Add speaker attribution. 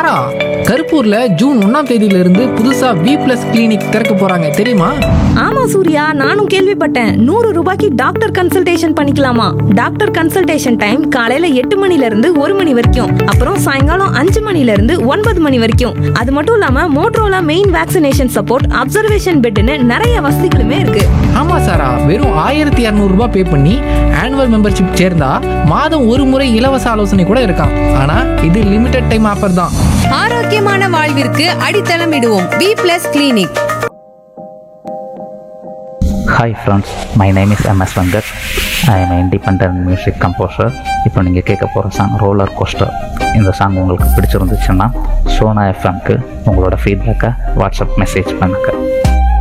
Speaker 1: சாரா கருப்பூர்ல June ஒன்னாம் தேதியில இருந்து புதுசா வி பிளஸ் கிளினிக் திறக்க போறாங்க தெரியுமா
Speaker 2: ஆமா சூர்யா நானும் கேள்விப்பட்டேன் நூறு ரூபாய்க்கு டாக்டர் கன்சல்டேஷன் பண்ணிக்கலாமா டாக்டர் கன்சல்டேஷன் டைம் காலையில எட்டு மணில இருந்து ஒரு மணி வரைக்கும் அப்புறம் சாயங்காலம் அஞ்சு மணில இருந்து ஒன்பது மணி வரைக்கும் அது மட்டும் இல்லாம Motorola main vaccination support observation பெட்னு நிறைய வசதிகளுமே இருக்கு
Speaker 1: ஆமா சாரா வெறும் ஆயிரத்தி இரநூறுபா பே பண்ணி ஆனுவல் மெம்பர்ஷிப் சேர்ந்தா மாதம் ஒரு முறை இலவச ஆலோசனை கூட இருக்காம் ஆனா இது லிமிடெட் டைம் ஆஃபர் தான்
Speaker 3: ஆரோக்கியமான வாழ்விற்கு அடித்தளமிடுவோம் V plus clinic
Speaker 4: hi friends my name is M S Venkat I am independent music composer இப்போ நீங்கள் கேட்க போகிற சாங் ரோலர் கோஸ்டர் இந்த சாங் உங்களுக்கு பிடிச்சிருந்துச்சுன்னா சோனா எஃப்எம்க்கு உங்களோட ஃபீட்பேக்கை வாட்ஸ்அப் மெசேஜ் பண்ணுங்கள்